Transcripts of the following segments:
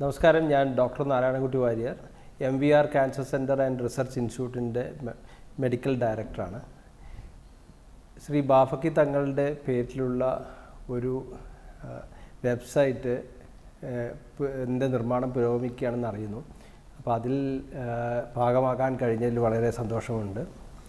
നമസ്കാരം ഞാൻ doctor Narayanankutty Warrier M V R cancer centre and research ഇൻസ്റ്റിറ്റ്യൂട്ടിൻ്റെ മെഡിക്കൽ ഡയറക്ടറാണ് ശ്രീ ബാഫക്കി തങ്ങളുടെ പേരിലുള്ള ഒരു ആ, വെബ്സൈറ്റ് എൻ്റെ നിർമ്മാണം പുരോഗമിക്കുകയാണെന്ന് അറിയുന്നു അപ്പോൾ അതിൽ ആ, ഭാഗമാകാൻ കഴിഞ്ഞതിൽ വളരെ സന്തോഷമുണ്ട്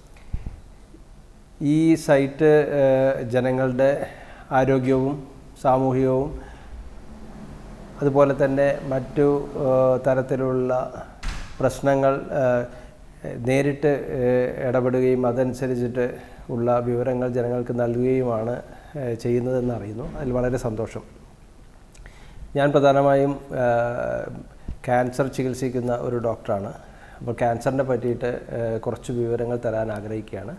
ഈ സൈറ്റ് ഏഹ്, ജനങ്ങളുടെ ആരോഗ്യവും സാമൂഹികവും അതുപോലെ തന്നെ മറ്റു ഏഹ്, തരത്തിലുള്ള പ്രശ്നങ്ങൾ ഏഹ്, നേരിട്ട് ഏഹ്, ഇടപെടുകയും അതനുസരിച്ചിട്ട് ഉള്ള വിവരങ്ങൾ ജനങ്ങൾക്ക് നൽകുകയുമാണ് ഏഹ്, ചെയ്യുന്നതെന്ന് അറിയുന്നു അതിൽ വളരെ സന്തോഷം ഞാൻ പ്രധാനമായും ഏഹ്, ക്യാൻസർ ചികിത്സിക്കുന്ന ഒരു ഡോക്ടറാണ് അപ്പോൾ ക്യാൻസറിനെ പറ്റിയിട്ട് ഏഹ്, കുറച്ച് വിവരങ്ങൾ തരാൻ ആഗ്രഹിക്കുകയാണ്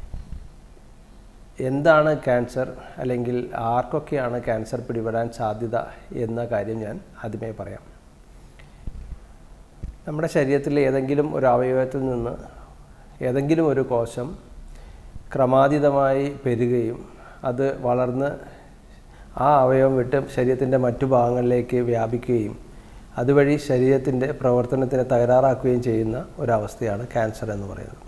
എന്താണ് ക്യാൻസർ അല്ലെങ്കിൽ ആർക്കൊക്കെയാണ് ക്യാൻസർ പിടിപെടാൻ സാധ്യത എന്ന കാര്യം ഞാൻ ആദ്യമേ പറയാം നമ്മുടെ ശരീരത്തിലെ ഏതെങ്കിലും ഒരു അവയവത്തിൽ നിന്ന് ഏതെങ്കിലും ഒരു കോശം ക്രമാതീതമായി പെരുകയും അത് വളർന്ന് ആ അവയവം വിട്ട് ശരീരത്തിൻ്റെ മറ്റു ഭാഗങ്ങളിലേക്ക് വ്യാപിക്കുകയും അതുവഴി ശരീരത്തിൻ്റെ പ്രവർത്തനത്തിനെ തകരാറാക്കുകയും ചെയ്യുന്ന ഒരവസ്ഥയാണ് ക്യാൻസർ എന്ന് പറയുന്നത്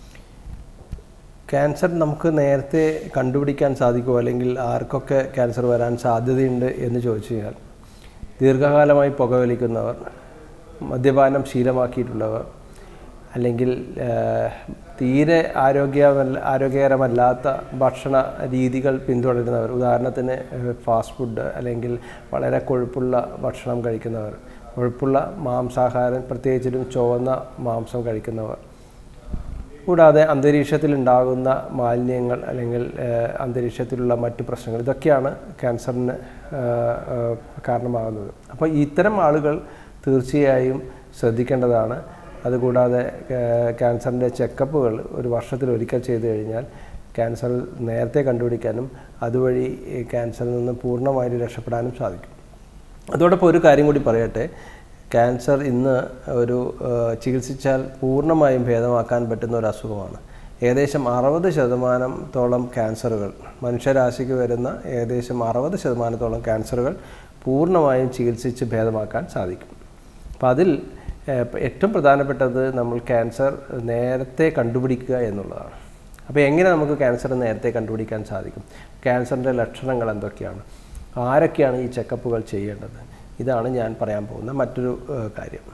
ക്യാൻസർ നമുക്ക് നേരത്തെ കണ്ടുപിടിക്കാൻ സാധിക്കുമോ അല്ലെങ്കിൽ ആർക്കൊക്കെ ക്യാൻസർ വരാൻ സാധ്യതയുണ്ട് എന്ന് ചോദിച്ചു കഴിഞ്ഞാൽ ദീർഘകാലമായി പുകവലിക്കുന്നവർ മദ്യപാനം ശീലമാക്കിയിട്ടുള്ളവർ അല്ലെങ്കിൽ ഏഹ്, തീരെ ആരോഗ്യമല്ല ആരോഗ്യകരമല്ലാത്ത ഭക്ഷണ രീതികൾ പിന്തുടരുന്നവർ ഉദാഹരണത്തിന് ഏഹ്, ഫാസ്റ്റ് ഫുഡ് അല്ലെങ്കിൽ വളരെ കൊഴുപ്പുള്ള ഭക്ഷണം കഴിക്കുന്നവർ കൊഴുപ്പുള്ള മാംസാഹാരം പ്രത്യേകിച്ചിട്ടും ചുവന്ന മാംസം കഴിക്കുന്നവർ കൂടാതെ അന്തരീക്ഷത്തിൽ ഉണ്ടാകുന്ന മാലിന്യങ്ങൾ അല്ലെങ്കിൽ ഏഹ്, അന്തരീക്ഷത്തിലുള്ള മറ്റു പ്രശ്നങ്ങൾ ഇതൊക്കെയാണ് ക്യാൻസറിന് ഏഹ്, ഏഹ്, കാരണമാകുന്നത് അപ്പോൾ ഇത്തരം ആളുകൾ തീർച്ചയായും ശ്രദ്ധിക്കേണ്ടതാണ് അതുകൂടാതെ ഏഹ്, ക്യാൻസറിൻ്റെ ചെക്കപ്പുകൾ ഒരു വർഷത്തിൽ ഒരിക്കൽ ചെയ്തു കഴിഞ്ഞാൽ ക്യാൻസർ നേരത്തെ കണ്ടുപിടിക്കാനും അതുവഴി ഈ ക്യാൻസറിൽ നിന്ന് പൂർണ്ണമായിട്ട് രക്ഷപ്പെടാനും സാധിക്കും അതോടൊപ്പം ഒരു കാര്യം കൂടി പറയട്ടെ ക്യാൻസർ ഇന്ന് ഒരു ഏഹ്, ചികിത്സിച്ചാൽ പൂർണ്ണമായും ഭേദമാക്കാൻ പറ്റുന്ന ഒരു അസുഖമാണ് ഏകദേശം അറുപത് ശതമാനത്തോളം ക്യാൻസറുകൾ മനുഷ്യരാശിക്ക് വരുന്ന ഏകദേശം അറുപത് ശതമാനത്തോളം ക്യാൻസറുകൾ പൂർണ്ണമായും ചികിത്സിച്ച് ഭേദമാക്കാൻ സാധിക്കും അപ്പം അതിൽ ഏഹ്, ഏറ്റവും പ്രധാനപ്പെട്ടത് നമ്മൾ ക്യാൻസർ നേരത്തെ കണ്ടുപിടിക്കുക എന്നുള്ളതാണ് അപ്പോൾ എങ്ങനെ നമുക്ക് ക്യാൻസർ നേരത്തെ കണ്ടുപിടിക്കാൻ സാധിക്കും ക്യാൻസറിൻ്റെ ലക്ഷണങ്ങൾ എന്തൊക്കെയാണ് ആരൊക്കെയാണ് ഈ ചെക്കപ്പുകൾ ചെയ്യേണ്ടത് ഇതാണ് ഞാൻ പറയാൻ പോകുന്ന മറ്റൊരു ഏഹ്, കാര്യം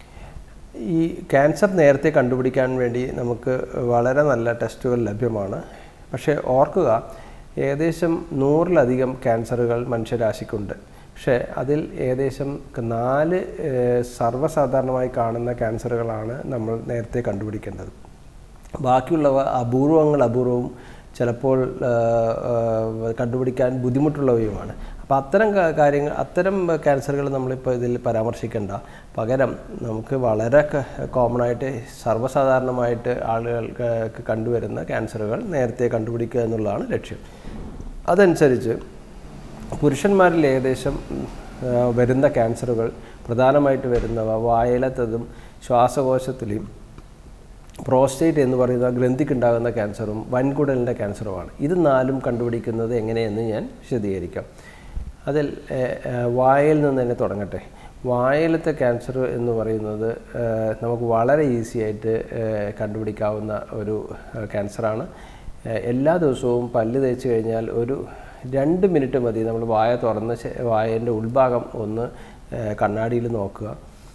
ഈ ക്യാൻസർ നേരത്തെ കണ്ടുപിടിക്കാൻ വേണ്ടി നമുക്ക് വളരെ നല്ല ടെസ്റ്റുകൾ ലഭ്യമാണ് പക്ഷേ ഓർക്കുക ഏകദേശം നൂറിലധികം ക്യാൻസറുകൾ മനുഷ്യരാശിക്കുണ്ട് പക്ഷേ അതിൽ ഏകദേശം നാല് ഏഹ്, സർവ്വസാധാരണമായി കാണുന്ന ക്യാൻസറുകളാണ് നമ്മൾ നേരത്തെ കണ്ടുപിടിക്കേണ്ടത് ബാക്കിയുള്ളവ അപൂർവങ്ങൾ അപൂർവവും ചിലപ്പോൾ ആ, ആ, കണ്ടുപിടിക്കാൻ ബുദ്ധിമുട്ടുള്ളവയുമാണ് അപ്പോൾ അത്തരം കാ- കാര്യങ്ങൾ അത്തരം ക്യാൻസറുകൾ നമ്മളിപ്പോൾ ഇതിൽ പരാമർശിക്കേണ്ട പകരം നമുക്ക് വളരെ കോമൺ ആയിട്ട് സർവ്വസാധാരണമായിട്ട് ആളുകൾക്ക് കണ്ടുവരുന്ന ക്യാൻസറുകൾ നേരത്തെ കണ്ടുപിടിക്കുക എന്നുള്ളതാണ് ലക്ഷ്യം അതനുസരിച്ച് പുരുഷന്മാരിൽ ഏകദേശം ആ, വരുന്ന ക്യാൻസറുകൾ പ്രധാനമായിട്ട് വരുന്നവ വായലത്തതും ശ്വാസകോശത്തിലെയും പ്രോസ്റ്റേറ്റ് എന്ന് പറയുന്ന ഗ്രന്ഥിക്കുണ്ടാകുന്ന ക്യാൻസറും വൻകുടലിൻ്റെ ക്യാൻസറുമാണ് ഇത് നാലും കണ്ടുപിടിക്കുന്നത് എങ്ങനെയെന്ന് ഞാൻ വിശദീകരിക്കാം അതിൽ ഏഹ്, ഏഹ്, വായയിൽ നിന്ന് തന്നെ തുടങ്ങട്ടെ വായലത്തെ ക്യാൻസർ എന്ന് പറയുന്നത് ഏഹ്, നമുക്ക് വളരെ ഈസി ആയിട്ട് ഏഹ്, കണ്ടുപിടിക്കാവുന്ന ഒരു ഏഹ്, ക്യാൻസറാണ് ഏഹ്, എല്ലാ ദിവസവും പല്ല് തേച്ച് കഴിഞ്ഞാൽ ഒരു രണ്ട് മിനിറ്റ് മതി നമ്മൾ വായ തുറന്ന് ശേ- വായേൻ്റെ ഉൾഭാഗം ഒന്ന് ഏഹ്, കണ്ണാടിയിൽ നോക്കുക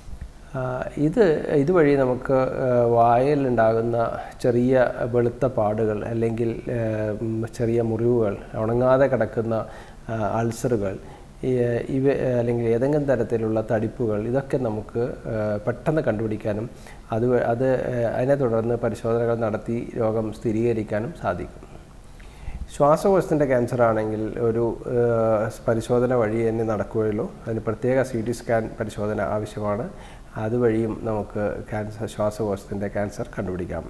ആ, ഇത് ഇതുവഴി നമുക്ക് ആ, വായയിലുണ്ടാകുന്ന ചെറിയ വെളുത്ത പാടുകൾ അല്ലെങ്കിൽ ആ, ഉം, ചെറിയ മുറിവുകൾ ഉണങ്ങാതെ കിടക്കുന്ന ആ, അൾസറുകൾ ഈ, ഇവ അല്ലെങ്കിൽ ഏതെങ്കിലും തരത്തിലുള്ള തടിപ്പുകൾ ഇതൊക്കെ നമുക്ക് ആ, പെട്ടെന്ന് കണ്ടുപിടിക്കാനും അത് വ- അത് ആ, അതിനെ തുടർന്ന് പരിശോധനകൾ നടത്തി രോഗം സ്ഥിരീകരിക്കാനും സാധിക്കും ശ്വാസകോശത്തിൻ്റെ ക്യാൻസർ ആണെങ്കിൽ ഒരു ഏഹ്, പരിശോധന വഴി തന്നെ നടക്കുകയുള്ളൂ അതിന് പ്രത്യേക സി ടി സ്കാൻ പരിശോധന ആവശ്യമാണ് അതുവഴിയും നമുക്ക് ക്യാൻസർ ശ്വാസകോശത്തിൻ്റെ ക്യാൻസർ കണ്ടുപിടിക്കാം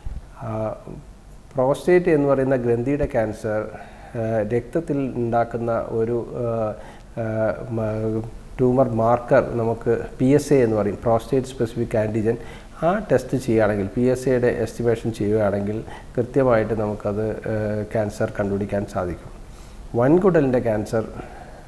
ആ, പ്രോസ്റ്റേറ്റ് എന്ന് പറയുന്ന ഗ്രന്ഥിയുടെ ക്യാൻസർ ഏഹ്, രക്തത്തിൽ ഉണ്ടാക്കുന്ന ഒരു ഏഹ്, ഏഹ്, മ- ട്യൂമർ മാർക്കർ നമുക്ക് പി എസ് എ എന്ന് പറയും പ്രോസ്റ്റേറ്റ് സ്പെസിഫിക് ആൻറ്റിജൻ ആ ടെസ്റ്റ് ചെയ്യുകയാണെങ്കിൽ പി എസ് എയുടെ എസ്റ്റിമേഷൻ ചെയ്യുകയാണെങ്കിൽ കൃത്യമായിട്ട് നമുക്കത് ഏഹ്, ക്യാൻസർ കണ്ടുപിടിക്കാൻ സാധിക്കും വൻകുടലിൻ്റെ ക്യാൻസർ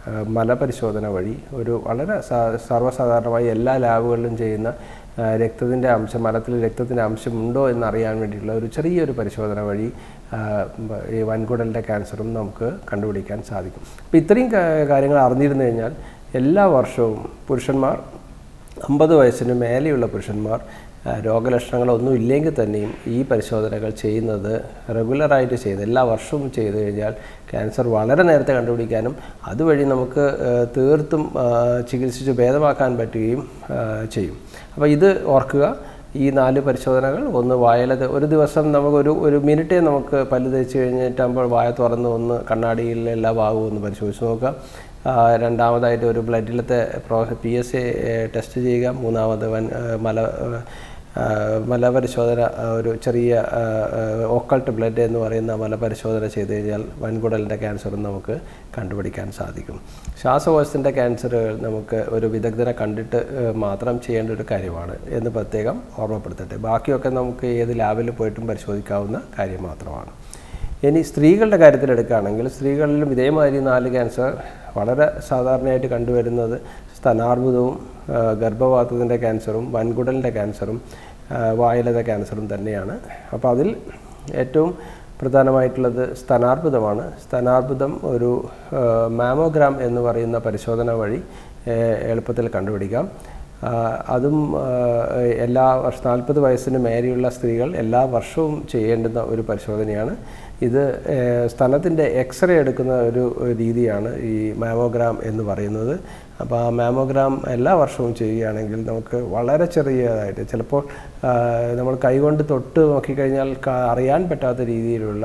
ആ, മലപരിശോധന വഴി ഒരു വളരെ സാ- സർവ്വസാധാരണമായി എല്ലാ ലാബുകളിലും ചെയ്യുന്ന ആ, രക്തത്തിൻ്റെ അംശം മലത്തിൽ രക്തത്തിൻ്റെ അംശം ഉണ്ടോ എന്നറിയാൻ വേണ്ടിയിട്ടുള്ള ഒരു ചെറിയൊരു പരിശോധന വഴി ആ, ബ- ഈ വൻകുടലിൻ്റെ ക്യാൻസറും നമുക്ക് കണ്ടുപിടിക്കാൻ സാധിക്കും അപ്പോൾ ഇത്രയും കാ- കാര്യങ്ങൾ അറിഞ്ഞിരുന്നു കഴിഞ്ഞാൽ എല്ലാ വർഷവും പുരുഷന്മാർ അമ്പത് വയസ്സിന് മേലെയുള്ള പുരുഷന്മാർ ആ, രോഗലക്ഷണങ്ങളൊന്നും ഇല്ലെങ്കിൽ തന്നെയും ഈ പരിശോധനകൾ ചെയ്യുന്നത് റെഗുലറായിട്ട് ചെയ്ത് എല്ലാ വർഷവും ചെയ്തു കഴിഞ്ഞാൽ ക്യാൻസർ വളരെ നേരത്തെ കണ്ടുപിടിക്കാനും അതുവഴി നമുക്ക് ആ, തീർത്തും ആ, ചികിത്സിച്ച് ഭേദമാക്കാൻ പറ്റുകയും ആ, ചെയ്യും അപ്പോൾ ഇത് ഓർക്കുക ഈ നാല് പരിശോധനകൾ ഒന്ന് വായലത് ഒരു ദിവസം നമുക്കൊരു ഒരു മിനിറ്റേ നമുക്ക് പല്ല് തേച്ച് കഴിഞ്ഞിട്ടാകുമ്പോൾ വായ തുറന്ന് ഒന്ന് കണ്ണാടിയിൽ എല്ലാ ഭാഗവും ഒന്ന് പരിശോധിച്ച് നോക്കുക ആ, രണ്ടാമതായിട്ട് ഒരു ബ്ലഡിലത്തെ pro P S A test ചെയ്യുക മൂന്നാമത് വൻ ആ, മല ആ, മലപരിശോധന ആ, ഒരു ചെറിയ ഓക്കൾട്ട് ബ്ലഡ് എന്ന് പറയുന്ന മലപരിശോധന ചെയ്ത് കഴിഞ്ഞാൽ വൻകുടലിൻ്റെ ക്യാൻസറും നമുക്ക് കണ്ടുപിടിക്കാൻ സാധിക്കും ശ്വാസകോശത്തിൻ്റെ ക്യാൻസറുകൾ നമുക്ക് ഒരു വിദഗ്ധനെ കണ്ടിട്ട് ആ, മാത്രം ചെയ്യേണ്ട ഒരു കാര്യമാണ് എന്ന് പ്രത്യേകം ഓർമ്മപ്പെടുത്തട്ടെ ബാക്കിയൊക്കെ നമുക്ക് ഏത് ലാബിൽ പോയിട്ടും പരിശോധിക്കാവുന്ന കാര്യം മാത്രമാണ് ഇനി സ്ത്രീകളുടെ കാര്യത്തിൽ എടുക്കുകയാണെങ്കിൽ സ്ത്രീകളിലും ഇതേമാതിരി നാല് ക്യാൻസർ വളരെ സാധാരണയായിട്ട് കണ്ടുവരുന്നത് സ്തനാർബുദവും ആ, ഗർഭപാത്രത്തിൻ്റെ ക്യാൻസറും വൻകുടലിൻ്റെ ക്യാൻസറും ആ, വായിലത്തെ ക്യാൻസറും തന്നെയാണ് അപ്പോൾ അതിൽ ഏറ്റവും പ്രധാനമായിട്ടുള്ളത് സ്തനാർബുദമാണ് സ്തനാർബുദം ഒരു ആ, മാമോഗ്രാം എന്ന് പറയുന്ന പരിശോധന വഴി ഏ, എളുപ്പത്തിൽ കണ്ടുപിടിക്കാം ആ, അതും ആ, എല്ലാ വർഷം നാൽപ്പത് വയസ്സിന് മേലെയുള്ള സ്ത്രീകൾ എല്ലാ വർഷവും ചെയ്യേണ്ടുന്ന ഒരു പരിശോധനയാണ് ഇത് സ്ഥലത്തിൻ്റെ എക്സ്റേ എടുക്കുന്ന ഒരു രീതിയാണ് ഈ മാമോഗ്രാം എന്ന് പറയുന്നത് അപ്പോൾ ആ മാമോഗ്രാം എല്ലാ വർഷവും ചെയ്യുകയാണെങ്കിൽ നമുക്ക് വളരെ ചെറിയതായിട്ട് ചിലപ്പോൾ ആ, നമ്മൾ കൈകൊണ്ട് തൊട്ട് നോക്കിക്കഴിഞ്ഞാൽ ക- അറിയാൻ പറ്റാത്ത രീതിയിലുള്ള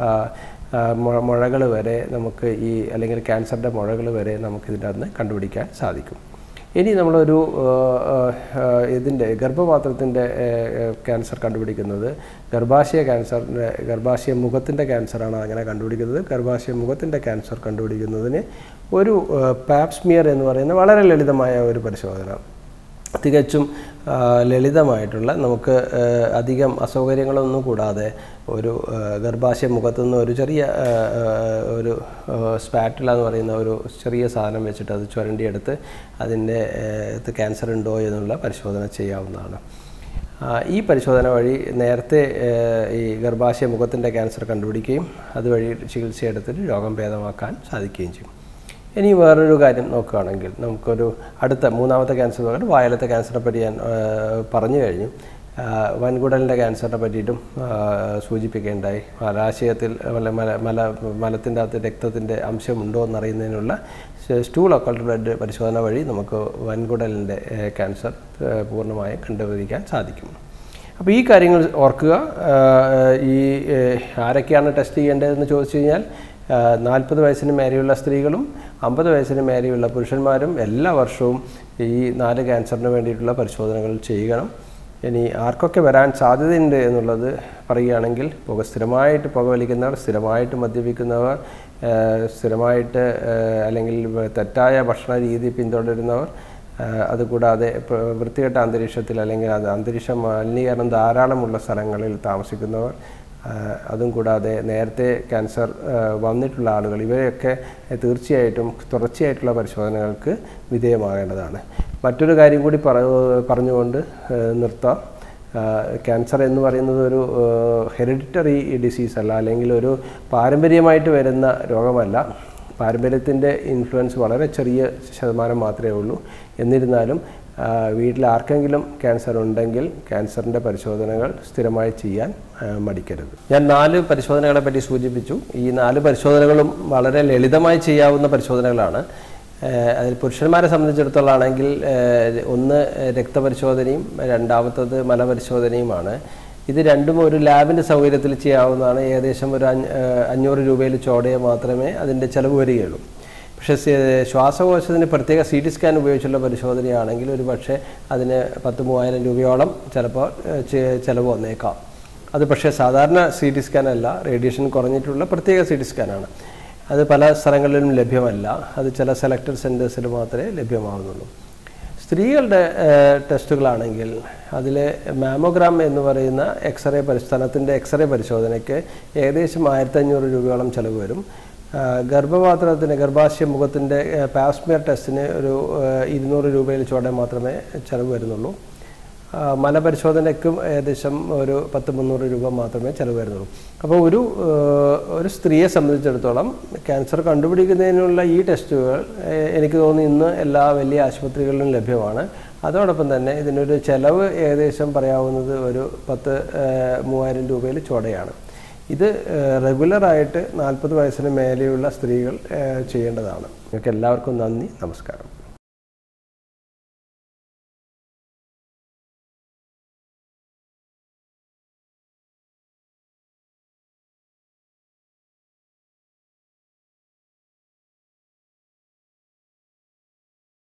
മുഴകൾ വരെ നമുക്ക് ഈ അല്ലെങ്കിൽ ക്യാൻസറിൻ്റെ മുഴകൾ വരെ നമുക്ക് ഇതിൻ്റെ അകത്ത് കണ്ടുപിടിക്കാൻ സാധിക്കും ഇനി നമ്മളൊരു ഇതിൻ്റെ ഗർഭപാത്രത്തിൻ്റെ ക്യാൻസർ കണ്ടുപിടിക്കുന്നത് ഗർഭാശയ ക്യാൻസറിൻ്റെ ഗർഭാശയ മുഖത്തിൻ്റെ ക്യാൻസറാണ് അങ്ങനെ കണ്ടുപിടിക്കുന്നത് ഗർഭാശയ മുഖത്തിൻ്റെ ക്യാൻസർ കണ്ടുപിടിക്കുന്നതിന് ഒരു പാപ്സ്മിയർ എന്ന് പറയുന്ന വളരെ ലളിതമായ ഒരു പരിശോധന തികച്ചും ആ, ലളിതമായിട്ടുള്ള നമുക്ക് ആ, അധികം അസൗകര്യങ്ങളൊന്നും കൂടാതെ ഒരു ആ, ഗർഭാശയ മുഖത്തുനിന്ന് ഒരു ചെറിയ ആ, ആ, ഒരു സ്പാറ്റില എന്ന് പറയുന്ന ഒരു ചെറിയ സാധനം വെച്ചിട്ട് അത് ചുരണ്ടിയെടുത്ത് അതിൻ്റെ ഇത് ക്യാൻസർ ഉണ്ടോ എന്നുള്ള പരിശോധന ചെയ്യാവുന്നതാണ് ആ, ഈ പരിശോധന വഴി നേരത്തെ ആ, ഈ ഗർഭാശയ മുഖത്തിൻ്റെ ക്യാൻസർ കണ്ടുപിടിക്കുകയും അതുവഴി ചികിത്സയെടുത്തിട്ട് രോഗം ഭേദമാക്കാൻ സാധിക്കുകയും ചെയ്യും ഇനി വേറൊരു കാര്യം നോക്കുകയാണെങ്കിൽ നമുക്കൊരു അടുത്ത മൂന്നാമത്തെ ക്യാൻസർ പകരം വായലത്തെ ക്യാൻസറിനെ പറ്റി ഞാൻ ആ, പറഞ്ഞു കഴിഞ്ഞു ആ, വൻകുടലിൻ്റെ ക്യാൻസറിനെ പറ്റിയിട്ടും ആ, സൂചിപ്പിക്കേണ്ടായി മലാശയത്തിൽ മല മല മല മലത്തിൻ്റെ അകത്ത് രക്തത്തിൻ്റെ അംശമുണ്ടോ എന്നറിയുന്നതിനുള്ള സ്റ്റൂൾ ഒക്കൾട്ട് ബ്ലഡ് പരിശോധന വഴി നമുക്ക് വൻകുടലിൻ്റെ ഏ, ക്യാൻസർ ഏ, പൂർണ്ണമായും കണ്ടുപിടിക്കാൻ സാധിക്കും അപ്പോൾ ഈ കാര്യങ്ങൾ ഓർക്കുക ആ, ഈ ഏ, ആരൊക്കെയാണ് ടെസ്റ്റ് ചെയ്യേണ്ടതെന്ന് ചോദിച്ചു കഴിഞ്ഞാൽ നാൽപ്പത് വയസ്സിന് മേലെയുള്ള സ്ത്രീകളും അമ്പത് വയസ്സിന് മേലെയുള്ള പുരുഷന്മാരും എല്ലാ വർഷവും ഈ നാല് ക്യാൻസറിന് വേണ്ടിയിട്ടുള്ള പരിശോധനകൾ ചെയ്യണം ഇനി ആർക്കൊക്കെ വരാൻ സാധ്യതയുണ്ട് എന്നുള്ളത് പറയുകയാണെങ്കിൽ പുക സ്ഥിരമായിട്ട് പുകവലിക്കുന്നവർ സ്ഥിരമായിട്ട് മദ്യപിക്കുന്നവർ ആ, സ്ഥിരമായിട്ട് ആ, അല്ലെങ്കിൽ തെറ്റായ ഭക്ഷണ രീതി പിന്തുടരുന്നവർ ആ, അതുകൂടാതെ പ്ര- വൃത്തികെട്ട അന്തരീക്ഷത്തിൽ അല്ലെങ്കിൽ അത് അന്തരീക്ഷ മലിനീകരണം ധാരാളമുള്ള സ്ഥലങ്ങളിൽ താമസിക്കുന്നവർ ആ, അതും കൂടാതെ നേരത്തെ ക്യാൻസർ ആ, വന്നിട്ടുള്ള ആളുകൾ ഇവരെയൊക്കെ തീർച്ചയായിട്ടും തുടർച്ചയായിട്ടുള്ള പരിശോധനകൾക്ക് വിധേയമാകേണ്ടതാണ് മറ്റൊരു കാര്യം കൂടി പറ പറഞ്ഞുകൊണ്ട് ആ, നിർത്താം ആ, ക്യാൻസർ എന്ന് പറയുന്നത് ഒരു ഹെറിഡിറ്ററി ഡിസീസ് അല്ല അല്ലെങ്കിൽ ഒരു പാരമ്പര്യമായിട്ട് വരുന്ന രോഗമല്ല പാരമ്പര്യത്തിൻ്റെ ഇൻഫ്ലുവൻസ് വളരെ ചെറിയ ശതമാനം മാത്രമേ ഉള്ളൂ എന്നിരുന്നാലും ആ, വീട്ടിൽ ആർക്കെങ്കിലും ക്യാൻസർ ഉണ്ടെങ്കിൽ ക്യാൻസറിൻ്റെ പരിശോധനകൾ സ്ഥിരമായി ചെയ്യാൻ ആ, മടിക്കരുത് ഞാൻ നാല് പരിശോധനകളെ പറ്റി സൂചിപ്പിച്ചു ഈ നാല് പരിശോധനകളും വളരെ ലളിതമായി ചെയ്യാവുന്ന പരിശോധനകളാണ് ഏഹ് അതിൽ പുരുഷന്മാരെ സംബന്ധിച്ചിടത്തോളം ആണെങ്കിൽ ഏഹ് ഒന്ന് രക്തപരിശോധനയും രണ്ടാമത്തത് മലപരിശോധനയുമാണ് ഇത് രണ്ടും ഒരു ലാബിൻ്റെ സൗകര്യത്തിൽ ചെയ്യാവുന്നതാണ് ഏകദേശം ഒരു അഞ്ഞ- ഏഹ് അഞ്ഞൂറ് രൂപയിൽ ചോടയെ മാത്രമേ അതിൻ്റെ ചിലവ് വരികയുള്ളൂ പക്ഷേ സി- ശ്വാസകോശത്തിന് പ്രത്യേക സി ടി സ്കാൻ ഉപയോഗിച്ചുള്ള പരിശോധനയാണെങ്കിൽ ഒരു പക്ഷേ അതിന് പത്ത് മൂവായിരം രൂപയോളം ചിലപ്പോൾ ഏഹ് ചെ- ചിലവ് വന്നേക്കാം അത് പക്ഷേ സാധാരണ സി ടി സ്കാൻ അല്ല റേഡിയേഷൻ കുറഞ്ഞിട്ടുള്ള പ്രത്യേക സി ടി സ്കാനാണ് അത് പല സ്ഥലങ്ങളിലും ലഭ്യമല്ല അത് ചില സെലക്ടഡ് സെൻറ്റേഴ്സിൽ മാത്രമേ ലഭ്യമാവുന്നുള്ളൂ സ്ത്രീകളുടെ ഏഹ്, ടെസ്റ്റുകളാണെങ്കിൽ അതിൽ മാമോഗ്രാം എന്ന് പറയുന്ന എക്സ്റേ പരിസ്ഥാനത്തിൻ്റെ എക്സ്റേ പരിശോധനയ്ക്ക് ഏകദേശം ആയിരത്തഞ്ഞൂറ് രൂപയോളം ചിലവ് വരും ആ, ഗർഭപാത്രത്തിന് ഗർഭാശയ മുഖത്തിൻ്റെ പാസ്മിയർ ടെസ്റ്റിന് ഒരു ആ, ഇരുന്നൂറ് രൂപയിൽ ചോടെ മാത്രമേ ചിലവ് വരുന്നുള്ളൂ ആ, മലപരിശോധനയ്ക്കും ഏകദേശം ഒരു പത്ത് മുന്നൂറ് രൂപ മാത്രമേ ചിലവ് വരുന്നുള്ളൂ അപ്പോൾ ഒരു ആ, ഒരു സ്ത്രീയെ സംബന്ധിച്ചിടത്തോളം ക്യാൻസർ കണ്ടുപിടിക്കുന്നതിനുള്ള ഈ ടെസ്റ്റുകൾ ഏ, എനിക്ക് തോന്നുന്നു ഇന്ന് എല്ലാ വലിയ ആശുപത്രികളിലും ലഭ്യമാണ് അതോടൊപ്പം തന്നെ ഇതിനൊരു ചിലവ് ഏകദേശം പറയാവുന്നത് ഒരു പത്ത് ആ, മൂവായിരം രൂപയിൽ ചോടയാണ് ഇത് റെഗുലറായിട്ട് നാൽപ്പത് വയസ്സിന് മേലെയുള്ള സ്ത്രീകൾ ആ, ചെയ്യേണ്ടതാണ് നിങ്ങൾക്ക് എല്ലാവർക്കും നന്ദി നമസ്കാരം